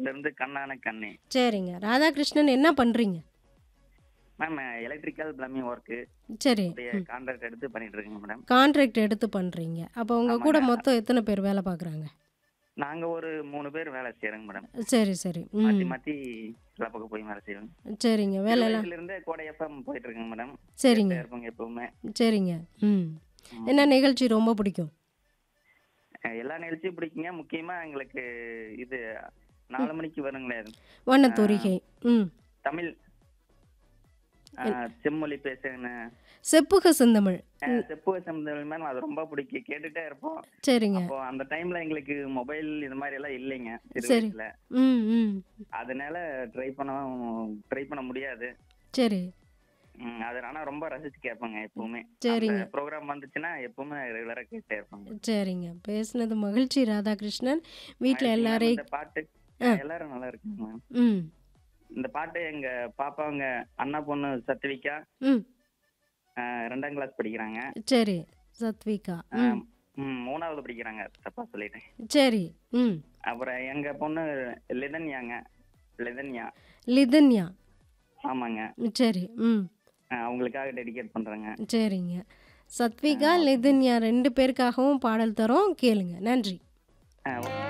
படத்துல இருந்து கண்ணான கண்ணே சரிங்க ராதாகிருஷ்ணன் என்ன பண்ணுறீங்க மேம் எலக்ட்ரிக்கல் பிளம்பிங் ஒர்க்கு சரி கான்ட்ராக்ட் எடுத்து பண்ணிட்டு இருக்கேங்க மேடம் கான்ட்ராக்ட் எடுத்து பண்ணுறீங்க அப்போ உங்கள் கூட மொத்தம் எத்தனை பேர் வேலை பார்க்குறாங்க நாங்க ஒரு மூணு பேர் வேலை செய்யறோங்க மேடம் சரி சரி மாத்தி ம் மாத்தி எல்லா பக்கம் போய் வேலை செய்வோம் சரிங்க வேலையெல்லாம் வயசுல இருந்தே கோடை எஃப்எம் போயிட்டு இருக்கேங்க மேடம் சரிங்க இருப்போங்க எப்பவுமே சரிங்க ம் என்ன நிகழ்ச்சி ரொம்ப பிடிக்கும் அஹ் எல்லா நிகழ்ச்சியும் பிடிக்குங்க முக்கியமா எங்களுக்கு இது நாலு மணிக்கு வருங்களே வண்ணத்தூரிகை ம் தமிழ் அஹ், செம்மொழி பேசுன்னு செப்புக செந்தமிழ் செப்புக சம்பந்தம் மேம் அது ரொம்ப பிடிக்கும் கேட்டுட்டே இருப்போம் சரிங்க அப்போ அந்த டைம்ல எங்களுக்கு மொபைல் இது மாதிரி எல்லாம் இல்லைங்க சிறு சரி. வயசுல ம் ம் அதனால ட்ரை பண்ண ட்ரை பண்ண முடியாது சரி ம், அது ஆனா ரொம்ப ரசிச்சு கேட்பேங்க எப்பவுமே சரிங்க. ப்ரோக்ராம் வந்துச்சுன்னா எப்பவுமே ரெகுலரா கேட்டே இருப்பாங்க சரிங்க பேசுனது மகிழ்ச்சி ராதாகிருஷ்ணன் வீட்டில் எல்லாரையும் இந்த பாட்டு எல்லாரும் நல்லா இருக்குங்க மேம் ம் இந்த பாட்டு எங்க பாப்பாங்க அண்ணா பொண்ணு சத்விகா ம் அஹ், ரெண்டாம் கிளாஸ் படிக்கிறாங்க சரி சத்விகா ம் அஹ், ம், மூணாவது படிக்கிறாங்க தப்பா சொல்லிட்டேன் சரி ம் அப்புறம் எங்க பொண்ணு லிதன்யாங்க லிதன்யா லிதன்யா ஆமாங்க சரி ம் அஹ், அவங்களுக்காக டெடிகேட் பண்றேங்க சரிங்க சத்விகா லிதன்யா ரெண்டு பேருக்காகவும் பாடல் தரோம் கேளுங்க நன்றி அஹ்,